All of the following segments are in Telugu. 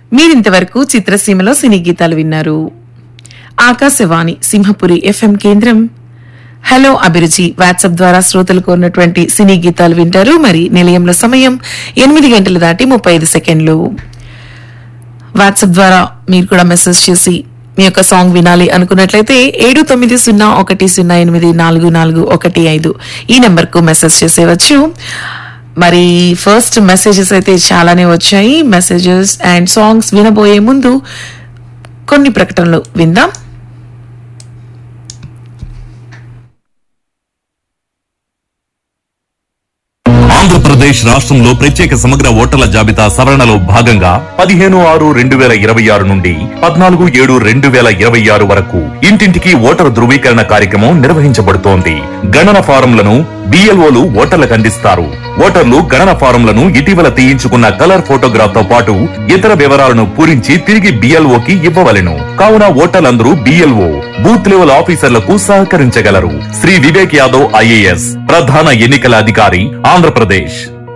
మీరింతవరకు చిత్రసీమలో సినీ గీతాలు విన్నారు ఆకాశవాణి సింహపురి ఎఫ్ఎం కేంద్రం హలో అభిరుచి వాట్సాప్ ద్వారా శ్రోతలు కోరినటువంటి సినీ గీతాలు వింటారు మరి నిలయంలో సమయం ఎనిమిది గంటలు దాటి ముప్పై ఐదు సెకండ్లు వాట్సాప్ ద్వారా మీరు కూడా మెసేజ్ చేసి మీ యొక్క సాంగ్ వినాలి అనుకున్నట్లయితే ఏడు తొమ్మిది సున్నా ఒకటి సున్నా ఎనిమిది నాలుగు నాలుగు ఒకటి ఐదు ఈ నెంబర్ కు మెసేజ్ చేసేవచ్చు మరి ఫస్ట్ మెసేజెస్ అయితే చాలానే వచ్చాయి మెసేజెస్ అండ్ సాంగ్స్ వినబోయే ముందు కొన్ని ప్రకటనలు విందాం ఆంధ్రప్రదేశ్ రాష్ట్రంలో ప్రత్యేక సమగ్ర ఓటర్ల జాబితా సవరణలో భాగంగా పదిహేను ఆరు రెండు వేల ఇరవై ఆరు నుండి పద్నాలుగు ఏడు రెండు వేల ఇరవై ఆరు వరకు ఇంటింటికి ఓటరు ధృవీకరణ కార్యక్రమం నిర్వహించబడుతోంది గణన ఫారంలను బిఎల్ఓలు ఓటర్లకు అందిస్తారు ఓటర్లు గణన ఫారంలను ఇటీవల తీయించుకున్న కలర్ ఫోటోగ్రాఫ్ తో పాటు ఇతర వివరాలను పూరించి తిరిగి బిఎల్ఓకి ఇవ్వవలెను కావున ఓటర్లందరూ బిఎల్ఓ బూత్ లెవెల్ ఆఫీసర్లకు సహకరించగలరు శ్రీ వివేక్ యాదవ్ ఐఏఎస్ ప్రధాన ఎన్నికల అధికారి ఆంధ్రప్రదేశ్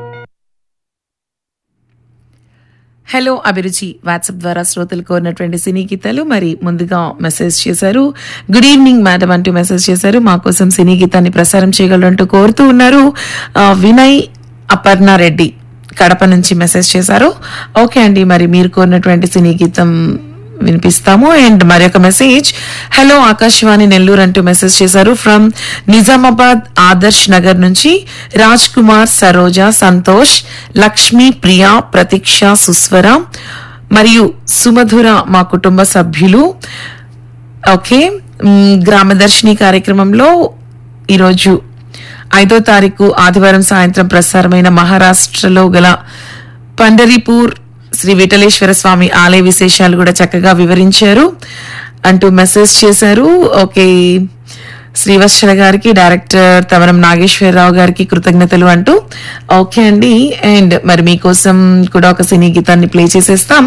హలో అభిరుచి వాట్సాప్ ద్వారా శ్రోతలు కోరినటువంటి సినీ గీతాలు మరి ముందుగా మెసేజ్ చేశారు గుడ్ ఈవినింగ్ మేడం అంటూ మెసేజ్ చేశారు మా కోసం సినీ గీతాన్ని ప్రసారం చేయగలరంటూ కోరుతూ ఉన్నారు ఆ, వినయ్ అపర్ణ రెడ్డి కడప నుంచి మెసేజ్ చేశారు ఓకే అండి మరి మీరు కోరినటువంటి సినీ గీతం వినిపిస్తాము అండ్ మరి ఒక మెసేజ్ హలో ఆకాశవాణి నెల్లూరు అంటూ మెసేజ్ చేశారు ఫ్రమ్ నిజామాబాద్ ఆదర్శ్ నగర్ నుంచి రాజ్ కుమార్ సరోజ సంతోష్ లక్ష్మి ప్రియా ప్రతీక్ష సుస్వర మరియు సుమధుర మా కుటుంబ సభ్యులు ఓకే మ్, గ్రామదర్శిని కార్యక్రమంలో ఈరోజు ఐదో తారీఖు ఆదివారం సాయంత్రం ప్రసారమైన మహారాష్ట్రలో గల పండరీపూర్ శ్రీ విఠలేశ్వర స్వామి ఆలయ విశేషాలు కూడా చక్కగా వివరించారు అంటూ మెసేజ్ చేశారు ఓకే శ్రీవత్సల గారికి డైరెక్టర్ తమరం నాగేశ్వరరావు గారికి కృతజ్ఞతలు అంటూ ఓకే అండి అండ్ మరి మీకోసం కూడా ఒక సినీ గీతాన్ని ప్లే చేసేస్తాం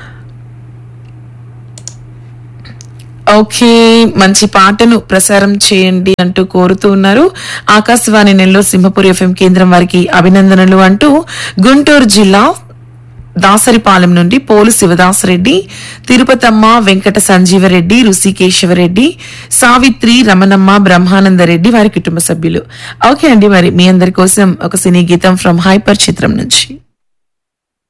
ఓకే మంచి పాటను ప్రసారం చేయండి అంటూ కోరుతూ ఉన్నారు ఆకాశవాణి నెల్లూరు సింహపురి ఎఫ్ఎం కేంద్రం వారికి అభినందనలు అంటూ గుంటూరు జిల్లా దాసరిపాలెం నుండి పోలు శివదాసరెడ్డి తిరుపతమ్మ వెంకట సంజీవరెడ్డి ఋషికేశవరెడ్డి సావిత్రి రమణమ్మ బ్రహ్మానందరెడ్డి వారి కుటుంబ సభ్యులు ఓకే అండి మరి మీ అందరి కోసం ఒక సినీ గీతం ఫ్రమ్ హైపర్ చిత్రం నుంచి